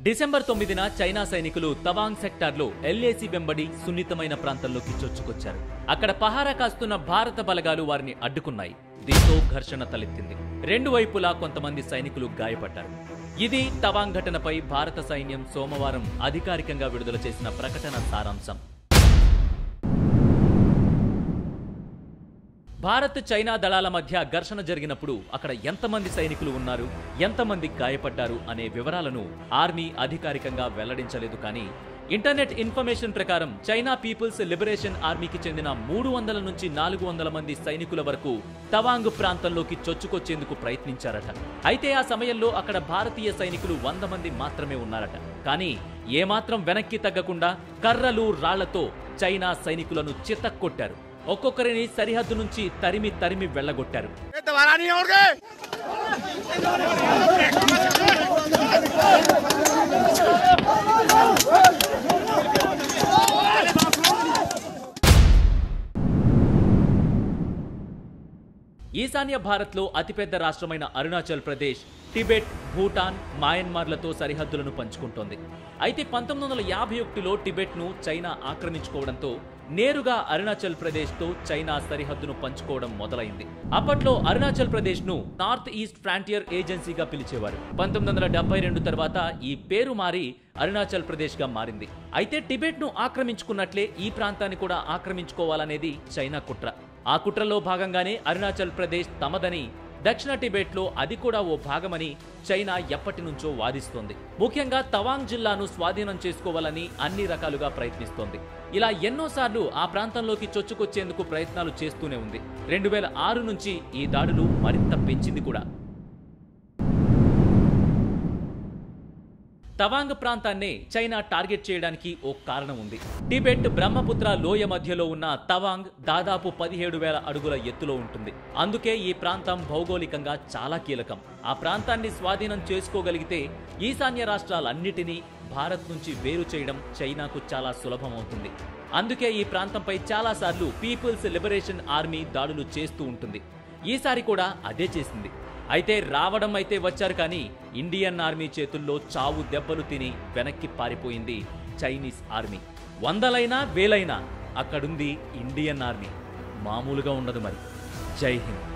December తొమ్మిదిన China సైనికులు తవాంగ్ సెక్టార్లో ఎల్ఏసి వెంబడి సున్నితమైన ప్రాంతంలోకి చొచ్చుకొచ్చారు అక్కడ పహారా కాస్తున్న భారత బలగాలు వారిని అడ్డుకున్నాయి దీంతో ఘర్షణ తలెత్తింది రెండు వైపులా కొంతమంది సైనికులు గాయపడ్డారు ఇది తవాంగ్ ఘటనపై భారత సైన్యం సోమవారం అధికారికంగా విడుదల చేసిన ప్రకటన సారాంశం భారత్ చైనా దళాల మధ్య ఘర్షణ జరిగినప్పుడు అక్కడ ఎంతమంది సైనికులు ఉన్నారు ఎంతమంది గాయపడ్డారు అనే వివరాలను ఆర్మీ అధికారికంగా వెల్లడించలేదు కానీ ఇంటర్నెట్ ఇన్ఫర్మేషన్ ప్రకారం చైనా పీపుల్స్ లిబరేషన్ ఆర్మీకి చెందిన మూడు వందల నుంచి నాలుగు వందల మంది సైనికుల వరకు తవాంగ్ ప్రాంతంలోకి చొచ్చుకొచ్చేందుకు ప్రయత్నించారట అయితే ఆ సమయంలో అక్కడ భారతీయ సైనికులు వంద మంది మాత్రమే ఉన్నారట కానీ ఏమాత్రం వెనక్కి తగ్గకుండా కర్రలు రాళ్లతో చైనా సైనికులను చితక్కొట్టారు ఒక్కొక్కరిని సరిహద్దు నుంచి తరిమి తరిమి వెళ్లగొట్టారు ये दोबारा नहीं होंगे ఈశాన్య భారత్లో అతిపెద్ద రాష్ట్రమైన అరుణాచల్ ప్రదేశ్ టిబెట్ భూటాన్ మయన్మార్లతో సరిహద్దులను పంచుకుంటోంది అయితే పంతొమ్మిది వందల యాభై ఒకటిలో టిబెట్ను చైనా ఆక్రమించుకోవడంతో నేరుగా అరుణాచల్ ప్రదేశ్తో చైనా సరిహద్దును పంచుకోవడం మొదలైంది అప్పట్లో అరుణాచల్ ప్రదేశ్ను నార్త్ ఈస్ట్ ఫ్రాంటియర్ ఏజెన్సీగా పిలిచేవారు పంతొమ్మిది వందల డెబ్బై రెండు తర్వాత ఈ పేరు మారి అరుణాచల్ ప్రదేశ్గా మారింది అయితే టిబెట్ను ఆక్రమించుకున్నట్లే ఈ ప్రాంతాన్ని కూడా ఆక్రమించుకోవాలనేది చైనా కుట్ర ఆ కుట్రలో భాగంగానే అరుణాచల్ ప్రదేశ్ తమదని దక్షిణ టిబెట్లో అది కూడా ఓ భాగమని చైనా ఎప్పటి నుంచో వాదిస్తోంది ముఖ్యంగా తవాంగ్ జిల్లాను స్వాధీనం చేసుకోవాలని అన్ని రకాలుగా ప్రయత్నిస్తోంది ఇలా ఎన్నోసార్లు ఆ ప్రాంతంలోకి చొచ్చుకొచ్చేందుకు ప్రయత్నాలు చేస్తూనే ఉంది రెండు వేల ఆరు నుంచి ఈ దాడులు మరింత పెంచింది కూడా తవాంగ్ ప్రాంతాన్నే చైనా టార్గెట్ చేయడానికి ఓ కారణం ఉంది టిబెట్ బ్రహ్మపుత్ర లోయ మధ్యలో ఉన్న తవాంగ్ దాదాపు పదిహేడు వేల అడుగుల ఎత్తులో ఉంటుంది అందుకే ఈ ప్రాంతం భౌగోళికంగా చాలా కీలకం ఆ ప్రాంతాన్ని స్వాధీనం చేసుకోగలిగితే ఈశాన్య రాష్ట్రాలన్నిటినీ భారత్ నుంచి వేరు చేయడం చైనాకు చాలా సులభమవుతుంది అందుకే ఈ ప్రాంతంపై చాలాసార్లు పీపుల్స్ లిబరేషన్ ఆర్మీ దాడులు చేస్తూ ఉంటుంది ఈసారి కూడా అదే చేసింది అయితే రావడం అయితే వచ్చారు కానీ ఇండియన్ ఆర్మీ చేతుల్లో చావు దెబ్బలు తిని వెనక్కి పారిపోయింది చైనీస్ ఆర్మీ వందలైనా వేలైనా అక్కడుంది ఇండియన్ ఆర్మీ మామూలుగా ఉండదు మరి జై హింద్